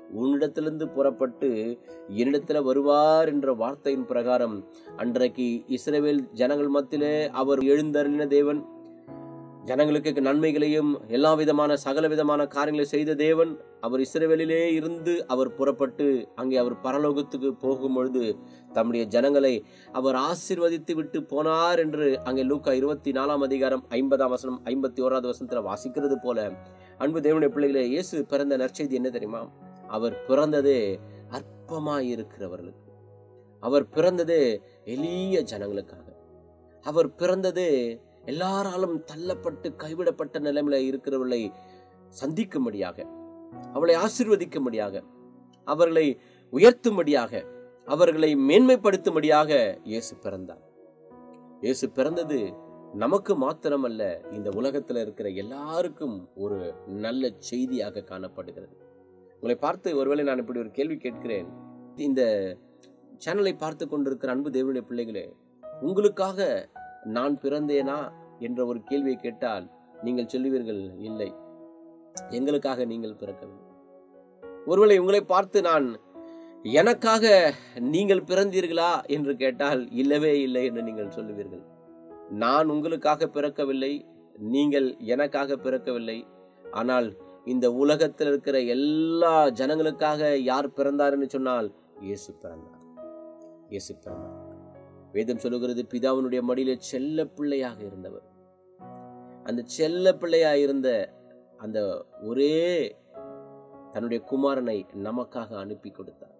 உன்னிடத்திலிருந்து புறப்பட்டு என்னிடத்துல வருவார் என்ற வார்த்தையின் பிரகாரம் அன்றைக்கு இஸ்ரவேல் ஜனங்கள் மத்தியிலே அவர் எழுந்தருளின தேவன் ஜனங்களுக்கு நன்மைகளையும் எல்லா விதமான சகல விதமான காரியங்களை செய்த தேவன் அவர் இஸ்ரவேலிலே இருந்து அவர் புறப்பட்டு அங்கே அவர் பரலோகத்துக்கு போகும்பொழுது தம்முடைய ஜனங்களை அவர் ஆசீர்வதித்து விட்டு போனார் என்று அங்கே லூக்கா இருபத்தி நாலாம் அதிகாரம் ஐம்பதாம் வசனம் ஐம்பத்தி ஓராவது வசனத்தில் வாசிக்கிறது போல அன்பு தேவனுடைய பிள்ளைகளே இயேசு பிறந்த நற்செய்தி என்ன தெரியுமா அவர் பிறந்ததே அற்பமாய் இருக்கிறவர்களுக்கு அவர் பிறந்ததே எளிய ஜனங்களுக்காக அவர் பிறந்ததே எல்லாராலும் தள்ளப்பட்டு கைவிடப்பட்ட நிலைமையில இருக்கிறவர்களை சந்திக்கும்படியாக அவளை ஆசீர்வதிக்கும்படியாக அவர்களை உயர்த்தும்படியாக அவர்களை மேன்மைப்படுத்தும்படியாக இயேசு பிறந்தார் இயேசு பிறந்தது நமக்கு மாத்திரமல்ல இந்த உலகத்தில் இருக்கிற எல்லாருக்கும் ஒரு நல்ல செய்தியாக காணப்படுகிறது உங்களை பார்த்து ஒருவேளை நான் இப்படி ஒரு கேள்வி கேட்கிறேன் இந்த சேனலை பார்த்து கொண்டிருக்கிற அன்பு தேவனுடைய பிள்ளைகளே உங்களுக்காக நான் பிறந்தேனா என்ற ஒரு கேள்வியை கேட்டால் நீங்கள் சொல்லுவீர்கள் இல்லை எங்களுக்காக நீங்கள் பிறக்கவில்லை ஒருவேளை உங்களை பார்த்து நான் எனக்காக நீங்கள் பிறந்தீர்களா என்று கேட்டால் இல்லவே இல்லை என்று நீங்கள் சொல்லுவீர்கள் நான் உங்களுக்காக பிறக்கவில்லை நீங்கள் எனக்காக பிறக்கவில்லை ஆனால் இந்த உலகத்தில் இருக்கிற எல்லா ஜனங்களுக்காக யார் பிறந்தார் என்று சொன்னால் இயேசு பிறந்தார் இயேசு பிறந்தார் வேதம் சொல்லுகிறது பிதாவினுடைய மடியிலே செல்ல பிள்ளையாக இருந்தவர் அந்த செல்ல பிள்ளையாக இருந்த அந்த ஒரே தன்னுடைய குமாரனை நமக்காக அனுப்பி கொடுத்தார்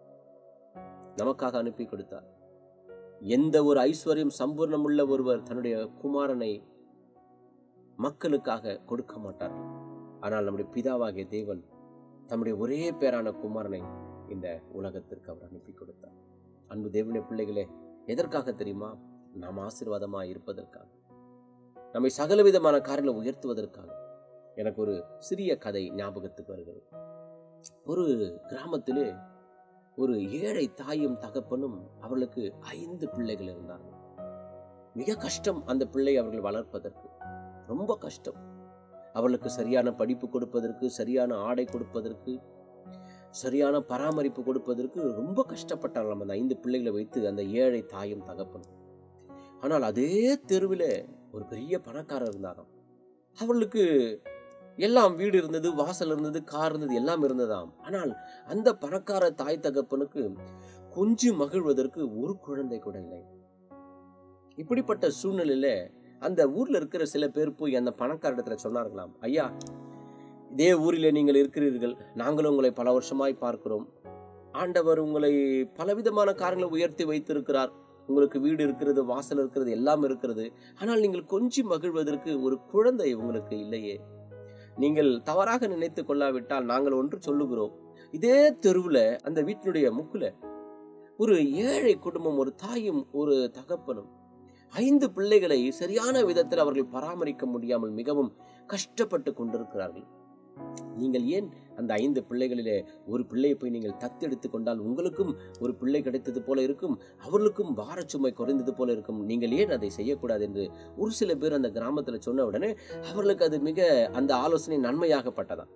நமக்காக அனுப்பி கொடுத்தார் எந்த ஒரு ஐஸ்வர்யம் சம்பூர்ணம் உள்ள ஒருவர் தன்னுடைய குமாரனை மக்களுக்காக கொடுக்க மாட்டார் ஆனால் நம்முடைய பிதாவாகிய தேவன் தம்முடைய ஒரே பேரான குமாரனை இந்த உலகத்திற்கு அவர் அனுப்பி கொடுத்தார் அன்பு தேவனுடைய பிள்ளைகளே எதற்காக தெரியுமா நாம் ஆசீர்வாதமாக இருப்பதற்காக நம்மை சகலவிதமான காரியங்களை உயர்த்துவதற்காக எனக்கு ஒரு சிறிய கதை ஞாபகத்துக்கு வருகிறது ஒரு கிராமத்திலே ஒரு ஏழை தாயும் தகப்பனும் அவர்களுக்கு ஐந்து பிள்ளைகள் இருந்தார்கள் மிக கஷ்டம் அந்த பிள்ளை அவர்கள் வளர்ப்பதற்கு ரொம்ப கஷ்டம் அவர்களுக்கு சரியான படிப்பு கொடுப்பதற்கு சரியான ஆடை கொடுப்பதற்கு சரியான பராமரிப்பு கொடுப்பதற்கு ரொம்ப கஷ்டப்பட்டாங்க நம்ம அந்த ஐந்து பிள்ளைகளை வைத்து அந்த ஏழை தாயும் தகப்பனும் ஆனால் அதே தெருவில் ஒரு பெரிய பணக்காரர் இருந்தாராம் அவர்களுக்கு எல்லாம் வீடு இருந்தது வாசல் இருந்தது கார் இருந்தது எல்லாம் இருந்ததாம் ஆனால் அந்த பணக்கார தாய் தகப்பனுக்கு கொஞ்சம் மகிழ்வதற்கு ஒரு குழந்தை கூட இல்லை இப்படிப்பட்ட சூழ்நிலையில அந்த ஊர்ல இருக்கிற சில பேர் போய் அந்த பணக்கார இடத்துல சொன்னார்களாம் ஐயா இதே ஊரிலே நீங்கள் இருக்கிறீர்கள் நாங்களும் உங்களை பல வருஷமாய் பார்க்கிறோம் ஆண்டவர் உங்களை பலவிதமான காரியங்களை உயர்த்தி வைத்திருக்கிறார் உங்களுக்கு வீடு இருக்கிறது வாசல் இருக்கிறது எல்லாம் இருக்கிறது ஆனால் நீங்கள் கொஞ்சம் மகிழ்வதற்கு ஒரு குழந்தை உங்களுக்கு இல்லையே நீங்கள் தவறாக நினைத்து கொள்ளாவிட்டால் நாங்கள் ஒன்று சொல்லுகிறோம் இதே தெருவில் அந்த வீட்டினுடைய முக்குல ஒரு ஏழை குடும்பம் ஒரு தாயும் ஒரு தகப்பனும் ஐந்து பிள்ளைகளை சரியான விதத்தில் அவர்கள் பராமரிக்க முடியாமல் மிகவும் கஷ்டப்பட்டு கொண்டிருக்கிறார்கள் நீங்கள் ஏன் அந்த ஐந்து பிள்ளைகளிலே ஒரு பிள்ளையை போய் நீங்கள் தத்தெடுத்து கொண்டால் உங்களுக்கும் ஒரு பிள்ளை கிடைத்தது போல இருக்கும் அவர்களுக்கும் பாரச்சுமை குறைந்தது போல இருக்கும் நீங்கள் ஏன் அதை செய்யக்கூடாது என்று ஒரு சில பேர் அந்த கிராமத்தில் சொன்ன உடனே அவர்களுக்கு அது மிக அந்த ஆலோசனை நன்மையாகப்பட்டதா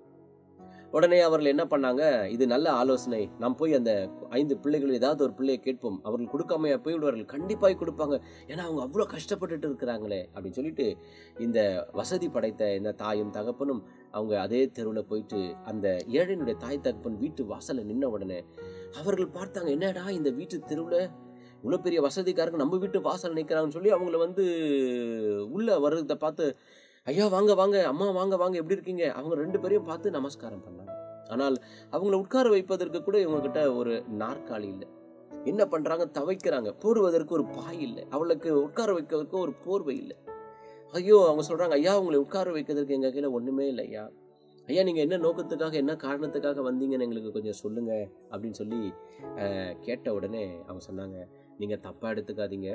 உடனே அவர்கள் என்ன பண்ணாங்க இது நல்ல ஆலோசனை நாம் போய் அந்த ஐந்து பிள்ளைகள் ஏதாவது ஒரு பிள்ளையை கேட்போம் அவர்கள் கொடுக்காமையா போய்விடுவார்கள் கண்டிப்பாக கொடுப்பாங்க ஏன்னா அவங்க அவ்வளோ கஷ்டப்பட்டுட்டு இருக்கிறாங்களே அப்படின்னு சொல்லிட்டு இந்த வசதி படைத்த இந்த தாயும் தகப்பனும் அவங்க அதே தெருவில் போயிட்டு அந்த ஏழையினுடைய தாய் தகப்பன் வீட்டு வாசலில் நின்ன உடனே அவர்கள் பார்த்தாங்க என்னடா இந்த வீட்டு தெருவில் இவ்வளோ பெரிய வசதிக்காரங்க நம்ம வீட்டு வாசல் நிற்கிறாங்கன்னு சொல்லி அவங்கள வந்து உள்ள வர்றதை பார்த்து ஐயா வாங்க வாங்க அம்மா வாங்க வாங்க எப்படி இருக்கீங்க அவங்க ரெண்டு பேரையும் பார்த்து நமஸ்காரம் பண்ணாங்க ஆனால் அவங்கள உட்கார வைப்பதற்கு கூட இவங்க கிட்ட ஒரு நாற்காலி இல்லை என்ன பண்றாங்க தவைக்கிறாங்க போடுவதற்கு ஒரு பாய் இல்லை அவளுக்கு உட்கார வைக்கிறதுக்கு ஒரு போர்வை இல்லை ஐயோ அவங்க சொல்றாங்க ஐயா உங்களை உட்கார வைக்கிறதுக்கு எங்க கையில ஒண்ணுமே இல்லை ஐயா ஐயா நீங்க என்ன நோக்கத்துக்காக என்ன காரணத்துக்காக வந்தீங்கன்னு எங்களுக்கு கொஞ்சம் சொல்லுங்க அப்படின்னு சொல்லி அஹ், கேட்ட உடனே அவங்க சொன்னாங்க நீங்க தப்பா எடுத்துக்காதீங்க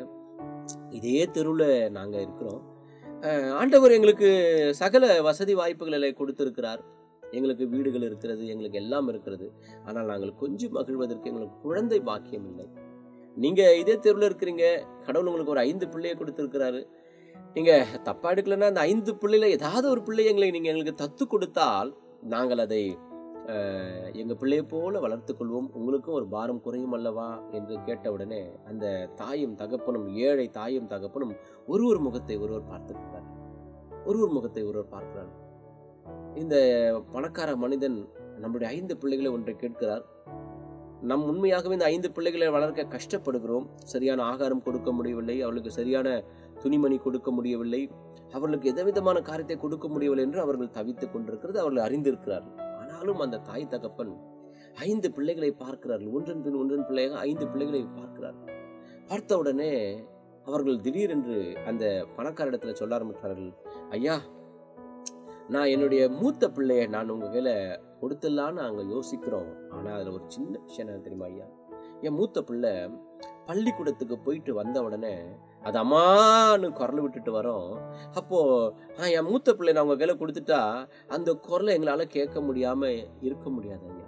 இதே தெருவில் நாங்க இருக்கிறோம் அஹ், ஆண்டவர் எங்களுக்கு சகல வசதி வாய்ப்புகளை கொடுத்திருக்கிறார் எங்களுக்கு வீடுகள் இருக்கிறது எங்களுக்கு எல்லாம் இருக்கிறது ஆனால் நாங்கள் கொஞ்சம் மகிழ்வதற்கு எங்களுக்கு குழந்தை பாக்கியம் இல்லை நீங்க இதே தெருவில் இருக்கிறீங்க கடவுள் உங்களுக்கு ஒரு ஐந்து பிள்ளையை கொடுத்திருக்கிறாரு நீங்க தப்பா எடுக்கலன்னா அந்த ஐந்து பிள்ளையில ஏதாவது ஒரு பிள்ளை எங்களை நீங்க எங்களுக்கு தத்து கொடுத்தால் நாங்கள் அதை அஹ், எங்க பிள்ளையை போல வளர்த்துக் கொள்வோம் உங்களுக்கும் ஒரு பாரம் குறையும் அல்லவா என்று கேட்டவுடனே அந்த தாயும் தகப்பனும் ஏழை தாயும் தகப்பனும் ஒருவர் முகத்தை ஒருவர் பார்த்துக்கிறார் ஒருவர் முகத்தை ஒருவர் பார்க்கிறார் இந்த பணக்கார மனிதன் நம்முடைய ஐந்து பிள்ளைகளை ஒன்றை கேட்கிறார் நம் உண்மையாகவே இந்த ஐந்து பிள்ளைகளை வளர்க்க கஷ்டப்படுகிறோம் சரியான ஆகாரம் கொடுக்க முடியவில்லை அவர்களுக்கு சரியான துணிமணி கொடுக்க முடியவில்லை அவர்களுக்கு எந்தவிதமான காரியத்தை கொடுக்க முடியவில்லை என்று அவர்கள் தவித்துக் கொண்டிருக்கிறது அவர்கள் அறிந்திருக்கிறார்கள் ஆனாலும் அந்த தாய் தகப்பன் ஐந்து பிள்ளைகளை பார்க்கிறார்கள் ஒன்றன் பின் ஒன்றன் பிள்ளையாக ஐந்து பிள்ளைகளை பார்க்கிறார்கள் பார்த்த உடனே அவர்கள் திடீரென்று அந்த பணக்காரிடத்துல சொல்ல ஆரம்பித்தார்கள் ஐயா நான் என்னுடைய மூத்த பிள்ளைய நான் உங்க கையில கொடுத்துடலான்னு நாங்கள் யோசிக்கிறோம் ஆனால் அதில் ஒரு சின்ன விஷயம் என்ன தெரியுமா ஐயா என் மூத்த பிள்ளை பள்ளிக்கூடத்துக்கு போயிட்டு வந்த உடனே அது அம்மான்னு குரல் விட்டுட்டு வரோம் அப்போ ஆ என் மூத்த பிள்ளை நான் உங்க கையில கொடுத்துட்டா அந்த குரலை எங்களால கேட்க முடியாம இருக்க முடியாது ஐயா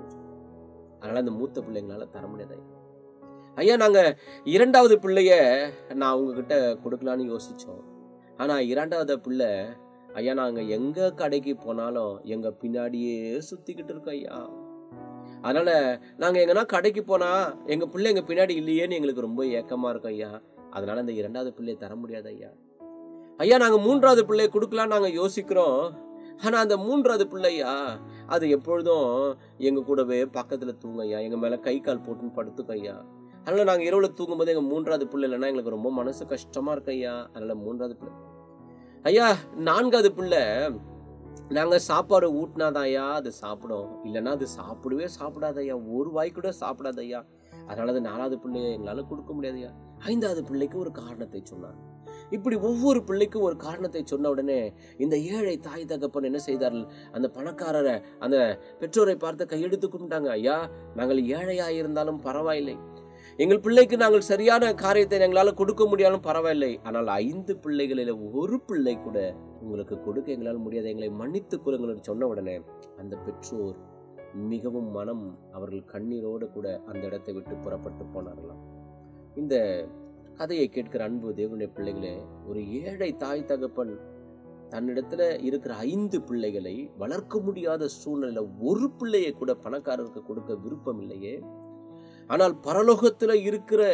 அதனால அந்த மூத்த பிள்ளை எங்களால தர முடியாது ஐயா ஐயா நாங்க இரண்டாவது பிள்ளைய நான் உங்ககிட்ட கொடுக்கலான்னு யோசிச்சோம் ஆனா இரண்டாவது பிள்ளை ஐயா நாங்க எங்க கடைக்கு போனாலும் எங்க பின்னாடியே சுத்திக்கிட்டு இருக்கோம் ஐயா அதனால நாங்க எங்கன்னா கடைக்கு போனா எங்க பிள்ளை எங்க பின்னாடி இல்லையேன்னு எங்களுக்கு ரொம்ப ஏக்கமா இருக்கும் ஐயா அதனால இந்த இரண்டாவது பிள்ளையை தர முடியாது ஐயா ஐயா நாங்க மூன்றாவது பிள்ளையை கொடுக்கலாம் நாங்க யோசிக்கிறோம் ஆனா அந்த மூன்றாவது பிள்ளையா அது எப்பொழுதும் எங்க கூடவே பக்கத்துல தூங்க ஐயா எங்க மேல கை கால் போட்டுன்னு படுத்துக்கும் ஐயா அதனால நாங்க இரவுல தூங்கும்போது எங்க மூன்றாவது பிள்ளை இல்லைன்னா எங்களுக்கு ரொம்ப மனசு கஷ்டமா இருக்கு ஐயா அதனால மூன்றாவது பிள்ளை ஐயா நான்காவது பிள்ளை நாங்க சாப்பாடு ஊட்டினாதான் ஐயா அது சாப்பிடும் இல்லைன்னா அது சாப்பிடவே சாப்பிடாத ஐயா ஒரு வாய் கூட சாப்பிடாத ஐயா அதனால அது நாலாவது பிள்ளைய எங்களால கொடுக்க முடியாது ஐயா ஐந்தாவது பிள்ளைக்கு ஒரு காரணத்தை சொன்னார் இப்படி ஒவ்வொரு பிள்ளைக்கும் ஒரு காரணத்தை சொன்ன உடனே இந்த ஏழை தாய் தகப்பன் என்ன செய்தார்கள் அந்த பணக்காரரை அந்த பெற்றோரை பார்த்து கையெடுத்து கும்பிட்டாங்க ஐயா நாங்கள் ஏழையா இருந்தாலும் பரவாயில்லை எங்கள் பிள்ளைக்கு நாங்கள் சரியான காரியத்தை எங்களால் கொடுக்க முடியாலும் பரவாயில்லை ஆனால் ஐந்து பிள்ளைகளில் ஒரு பிள்ளை கூட உங்களுக்கு கொடுக்க எங்களால் முடியாது எங்களை மன்னித்துக் கொள்ளுங்கள் என்று சொன்ன உடனே அந்த பெற்றோர் மிகவும் மனம் அவர்கள் கண்ணீரோடு கூட அந்த இடத்தை விட்டு புறப்பட்டு போனார்களாம் இந்த கதையை கேட்கிற அன்பு தேவனுடைய பிள்ளைகளே ஒரு ஏழை தாய் தகப்பன் தன்னிடத்துல இருக்கிற ஐந்து பிள்ளைகளை வளர்க்க முடியாத சூழ்நிலையில ஒரு பிள்ளையை கூட பணக்காரருக்கு கொடுக்க விருப்பம் இல்லையே ஆனால் பரலோகத்துல இருக்கிற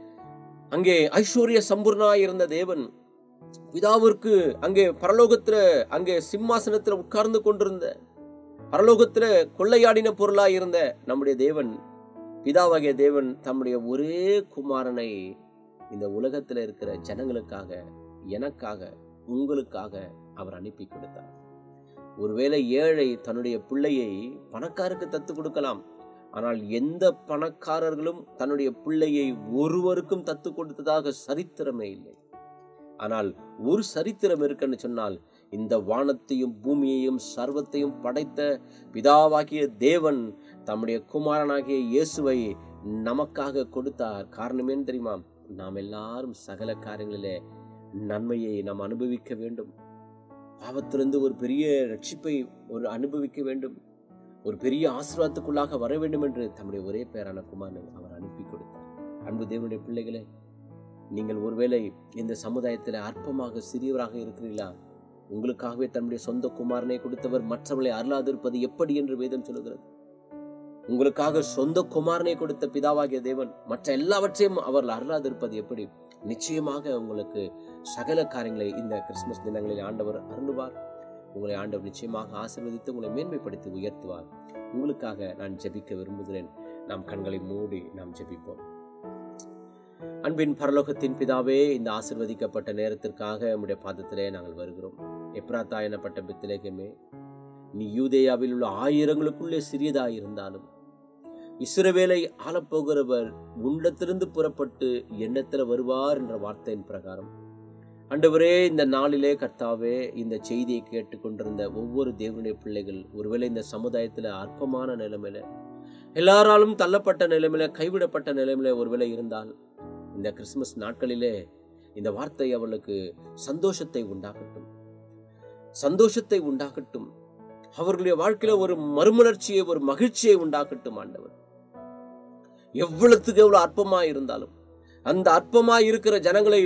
அங்கே ஐஸ்வர்ய சம்பூர்ணாய் இருந்த தேவன் பிதாவிற்கு அங்கே பரலோகத்துல அங்கே சிம்மாசனத்துல உட்கார்ந்து கொண்டிருந்த பரலோகத்துல கொள்ளையாடின பொருளாய் இருந்த நம்முடைய தேவன் பிதாவாகிய தேவன் தம்முடைய ஒரே குமாரனை இந்த உலகத்துல இருக்கிற ஜனங்களுக்காக எனக்காக உங்களுக்காக அவர் அனுப்பி கொடுத்தார் ஒருவேளை ஏழை தன்னுடைய பிள்ளையை பணக்காருக்கு தத்து கொடுக்கலாம் ஆனால் எந்த பணக்காரர்களும் தன்னுடைய பிள்ளையை ஒருவருக்கும் தத்து கொடுத்ததாக சரித்திரமே இல்லை ஆனால் ஒரு சரித்திரம் இருக்குன்னு சொன்னால் இந்த வானத்தையும் பூமியையும் சர்வத்தையும் படைத்த பிதாவாகிய தேவன் தம்முடைய குமாரனாகிய இயேசுவை நமக்காக கொடுத்தார் காரணம் ஏன் தெரியுமா நாம் எல்லாரும் சகல காரியங்களிலே நன்மையை நாம் அனுபவிக்க வேண்டும் பாவத்திலிருந்து ஒரு பெரிய ரட்சிப்பை ஒரு அனுபவிக்க வேண்டும் ஒரு பெரிய ஆசீர்வாதத்துக்குள்ளாக வர வேண்டும் என்று தம்முடைய ஒரே பேரான குமாரனை அவர் அனுப்பி கொடுத்தார் அன்பு தேவனுடைய பிள்ளைகளே நீங்கள் ஒருவேளை இந்த சமுதாயத்தில் அற்பமாக சிறியவராக இருக்கிறீர்களா உங்களுக்காகவே தன்னுடைய சொந்த குமாரனை கொடுத்தவர் மற்றவர்களை அருளாதிருப்பது எப்படி என்று வேதம் சொல்லுகிறது உங்களுக்காக சொந்த குமாரனை கொடுத்த பிதாவாகிய தேவன் மற்ற எல்லாவற்றையும் அவர்கள் அருளாதிருப்பது எப்படி நிச்சயமாக உங்களுக்கு சகல காரியங்களை இந்த கிறிஸ்துமஸ் தினங்களில் ஆண்டவர் அருளுவார் உங்களை ஆண்டவர் நிச்சயமாக ஆசீர்வதித்து உங்களை மேன்மைப்படுத்தி உயர்த்துவார் உங்களுக்காக நான் ஜெபிக்க விரும்புகிறேன் நாம் கண்களை மூடி நாம் ஜெபிப்போம் அன்பின் பரலோகத்தின் பிதாவே இந்த ஆசிர்வதிக்கப்பட்ட நேரத்திற்காக உம்முடைய பாதத்திலே நாங்கள் வருகிறோம் எப்ராத்தா எனப்பட்ட பித்திலேகமே நீ யூதேயாவில் உள்ள ஆயிரங்களுக்குள்ளே சிறியதாய் இருந்தாலும் இஸ்ரவேலை ஆளப்போகிறவர் உண்டத்திலிருந்து புறப்பட்டு எண்ணத்தில் வருவார் என்ற வார்த்தையின் பிரகாரம் ஆண்டவரே இந்த நாளிலே கர்த்தாவே இந்த செய்தியை கேட்டுக்கொண்டிருந்த ஒவ்வொரு தேவனுடைய பிள்ளைகள் ஒருவேளை இந்த சமுதாயத்தில் அற்பமான நிலைமையில எல்லாராலும் தள்ளப்பட்ட நிலைமையில கைவிடப்பட்ட நிலைமையில ஒருவேளை இருந்தால் இந்த கிறிஸ்துமஸ் நாட்களிலே இந்த வார்த்தை அவளுக்கு சந்தோஷத்தை உண்டாக்கட்டும் சந்தோஷத்தை உண்டாக்கட்டும் அவர்களுடைய வாழ்க்கையில ஒரு மறுமலர்ச்சியை ஒரு மகிழ்ச்சியை உண்டாக்கட்டும் ஆண்டவர் எவ்வளவுக்கு எவ்வளவு அற்பமா இருந்தாலும் அந்த அற்பமா இருக்கிற ஜனங்களை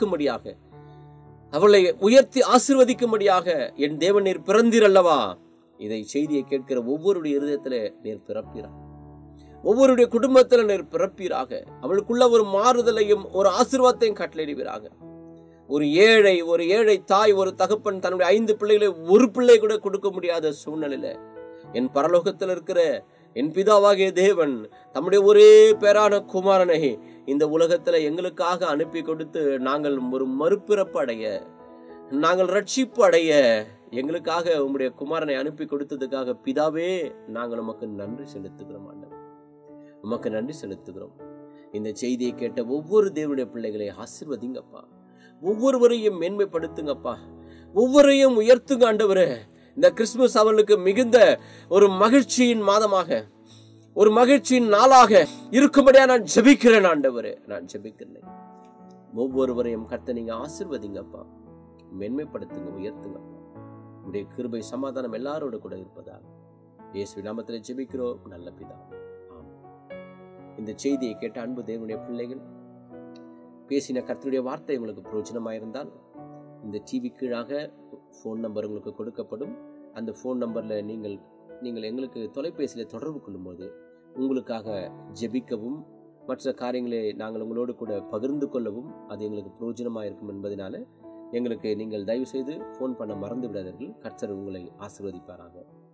உருவாக்கும்படியாக அவளை உயர்த்தி ஆசிர்வதிக்கும்படியாக என் தேவன் நீர் பிறந்தீர் அல்லவா இதை செய்தியை கேட்கிற ஒவ்வொருடைய இருதயத்தில் நீர் பிறப்பீராக ஒவ்வொருடைய குடும்பத்தில் நீர் பிறப்பீராக அவளுக்குள்ள ஒரு மாறுதலையும் ஒரு ஆசீர்வாதத்தையும் கட்டளையிடுவீராக ஒரு ஏழை ஒரு ஏழை தாய் ஒரு தகப்பன் தன்னுடைய ஐந்து பிள்ளைகளை ஒரு பிள்ளை கூட கொடுக்க முடியாத சூழ்நிலையில என் பரலோகத்தில் இருக்கிற என் பிதாவாகிய தேவன் தம்முடைய ஒரே பேரான குமாரனை இந்த உலகத்துல எங்களுக்காக அனுப்பி கொடுத்து நாங்கள் ஒரு மறுபிறப்பு அடைய நாங்கள் ரட்சிப்பு அடைய எங்களுக்காக உம்முடைய குமாரனை அனுப்பி கொடுத்ததுக்காக பிதாவே நாங்கள் உமக்கு நன்றி செலுத்துகிறோம் ஆண்டவர் உமக்கு நன்றி செலுத்துகிறோம் இந்த செய்தியை கேட்ட ஒவ்வொரு தேவனுடைய பிள்ளைகளை ஆசிர்வதிங்கப்பா ஒவ்வொருவரையும் மேன்மைப்படுத்துங்கப்பா ஒவ்வொருவரையும் உயர்த்துங்க ஆண்டவரே இந்த கிறிஸ்துமஸ் அவர்களுக்கு மிகுந்த ஒரு மகிழ்ச்சியின் மாதமாக ஒரு மகிழ்ச்சியின் நாளாக இருக்கும்படியா நான் ஜெபிக்கிறேன் ஆண்டவரே நான் ஜெபிக்கிறேன் ஒவ்வொருவரையும் கர்த்த நீங்க ஆசிர்வதிங்கப்பா மென்மைப்படுத்துங்க உயர்த்துங்கப்பா உடைய கிருபை சமாதானம் எல்லாரோட கூட இருப்பதாக இயேசு நாமத்தில் ஜெபிக்கிறோம் நல்ல பிதா ஆமென். இந்த செய்தியை கேட்ட அன்பு தேவனுடைய பிள்ளைகள் பேசின கர்த்தருடைய வார்த்தை உங்களுக்கு பிரயோஜனமாயிருந்தால் இந்த டிவி கீழாக ஃபோன் நம்பர் உங்களுக்கு கொடுக்கப்படும் அந்த ஃபோன் நம்பரில் நீங்கள் நீங்கள் எங்களுக்கு தொலைபேசியில் தொடர்பு கொள்ளும்போது உங்களுக்காக ஜெபிக்கவும் மற்ற காரியங்களை நாங்கள் உங்களோடு கூட பகிர்ந்து கொள்ளவும் அது எங்களுக்கு பிரயோஜனமாக இருக்கும் என்பதனால எங்களுக்கு நீங்கள் தயவு செய்து ஃபோன் பண்ண மறந்து விடாதீர்கள் கர்த்தர் உங்களை ஆசீர்வதிப்பாராக